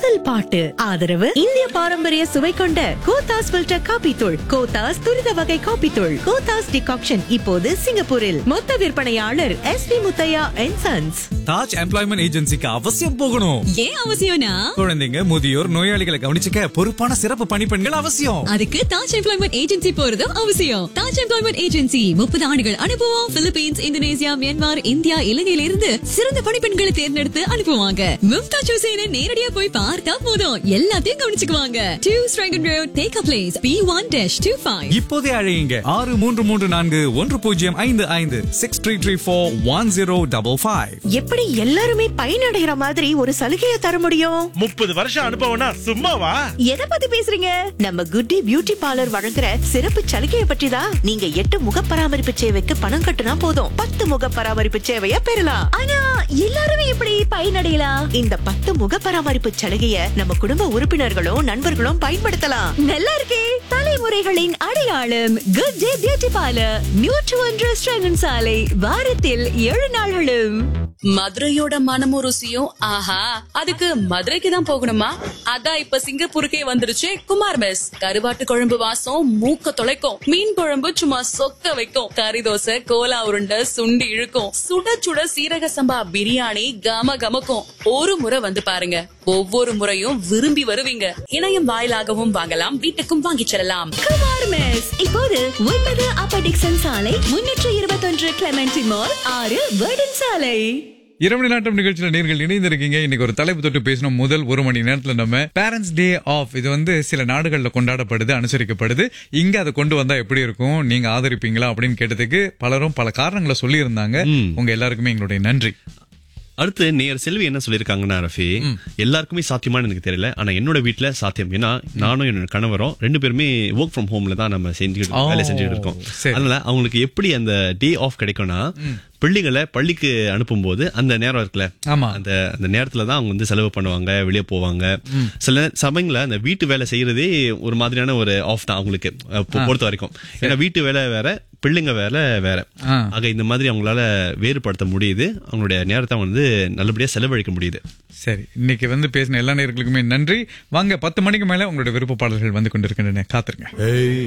முதல் பாட்டு ஆதரவு இந்திய பாரம்பரிய சுவை கொண்ட கோத்தாஸ் ஃபில்டர் காபி தூள் கோத்தாஸ் துரித வகை காபி தூள் கோத்தாஸ் டிகாக்ஷன் இப்போது சிங்கப்பூரில் மொத்த விற்பனையாளர் S P Muthiah and sons Taj employment ஏஜென்சிக்கு அவசியம் போகணும் ஏன் அவசியம்னா குழந்தைங்க முதியோர் நோயாளிகளை கவனிச்சுக்க பொறுப்பான சிறப்பு பணிப்பெண்கள் அவசியம் அதுக்கு தாஜ் எம்ப்ளாய்மெண்ட் ஏஜென்சி போறதும் அவசியம் தாஜ் எம்ப்ளாய்மெண்ட் ஏஜென்சி முப்பது ஆண்டுகள் அனுபவம் பிலிப்பீன்ஸ் இந்தோனேசியா மியான்மர் இந்தியா இலங்கையில இருந்து சிறந்த பணிப்பெண்களை தேர்ந்தெடுத்து அனுப்புவாங்க மும்தாஜ் ஹுசேனை நேரடியா போய் பார்த்தா போதும் எல்லாத்தையும் கவனிச்சுக்குவாங்க two Serangoon road Tekka place B one dash two five இப்போதே அழையுங்க ஆறு மூன்று மூன்று நான்கு ஒன்று பூஜ்ஜியம் ஐந்து ஐந்து six three three four one zero double five எப்படி எல்லாருமே பயனடைகிற மாதிரி ஒரு சலுகையை தர முடியும் முப்பது வருஷம் அனுபவம்னா சும்மாவா எதை பத்தி பேசுறீங்க நம்ம குட்டி பியூட்டி பார்லர் வழங்குற சிறப்பு சலுகையை பற்றி தான் நீங்க எட்டு முக பராமரிப்பு சேவைக்கு பணம் கட்டுனா போதும் பத்து முக பராமரிப்பு சேவைய பெறலாம் ஆனா எல்லாருமே எப்படி பயனடையலாம் இந்த பத்து முக பராமரிப்பு சலுகைய நம்ம குடும்ப உறுப்பினர்களும் நண்பர்களும் பயன்படுத்தலாம் நல்லா இருக்கே தலைமுறைகளின் அடையாளம் குட் டே பியூட்டி பார்லர் நியூட்ரு ஒன்று ஸ்ரங்கன் சாலை வாரத்தில் ஏழு நாள்களும் மதுரையோட மனமும் ருசியும் ஆஹா அதுக்கு மதுரைக்கு தான் போகணுமா அதான் இப்ப சிங்கப்பூருக்கே வந்துருச்சு குமார் மெஸ் கருவாட்டு குழம்பு வாசம் மூக்க தொலைக்கும் மீன் குழம்பு சும்மா சொக்க வைக்கும் கறி தோசை கோலா உருண்டை சுண்டி இழுக்கும் சுட சுட சீரக சம்பா பிரியாணி கம கமக்கும் ஒரு முறை வந்து பாருங்க ஒவ்வொரு முறையும் விரும்பி வருவீங்க இணையம் வாயிலாகவும் வாங்கலாம் வீட்டுக்கும் வாங்கிச் செல்லலாம் குமார் மெஸ் இப்போது ஒன்பது அப்பர் டிக்சன் சாலை முன்னூற்று இருபத்தொன்று கிளமெண்டி மால் ஆறு வேர்டன் சாலை இரவு நாட்டம் நிகழ்ச்சியில நீங்கள் இணைந்திருக்கீங்க இன்னைக்கு ஒரு தலைப்பு தொட்டு பேசணும் முதல் ஒரு மணி நேரத்துல நம்ம பேரண்ட்ஸ் டே ஆஃப் இது வந்து சில நாடுகள்ல கொண்டாடப்படுது அனுசரிக்கப்படுது இங்க அதை கொண்டு வந்தா எப்படி இருக்கும் நீங்க ஆதரிப்பீங்களா அப்படின்னு கேட்டதுக்கு பலரும் பல காரணங்களை சொல்லி இருந்தாங்க உங்க எல்லாருக்குமே எங்களுடைய நன்றி அடுத்து நேர் செல்வி என்ன சொல்லிருக்காங்கன்னா ரஃபி எல்லாருக்குமே சாத்தியமானு எனக்கு தெரியல ஆனா என்னோட வீட்ல சாத்தியம் ஏன்னா நானும் என்னோட கணவரும் ரெண்டு பேருமே ஒர்க் ஃப்ரம் ஹோம்ல தான் நம்ம செஞ்சுக்கிட்டு ஓ, வேலை செஞ்சுட்டு இருக்கோம் சரி. அதனால அவங்களுக்கு எப்படி அந்த டே ஆஃப் கிடைக்கும்னா பிள்ளைகளை பள்ளிக்கு அனுப்பும்போது அந்த நேரம் இருக்குல்ல ஆமா. அந்த அந்த நேரத்துல தான் அவங்க வந்து செலவு பண்ணுவாங்க வெளியே போவாங்க சில சமயங்கள அந்த வீட்டு வேலை செய்யறதே ஒரு மாதிரியான ஒரு ஆஃப் தான் அவங்களுக்கு அஹ், பொ- பொறுத்த வரைக்கும் ஏன்னா வீட்டு வேலை வேற பிள்ளைங்க வேலை வேற ஆ. ஆக இந்த மாதிரி அவங்களால வேறுபடுத்த முடியுது அவங்களுடைய நேரத்தை வந்து நல்லபடியா செலவழிக்க முடியுது சரி இன்னைக்கு வந்து பேசின எல்லா நேர்களுக்குமே நன்றி வாங்க பத்து மணிக்கு மேல உங்களுடைய விருப்ப பாடல்கள் வந்து கொண்டிருக்கின்றன காத்திருங்க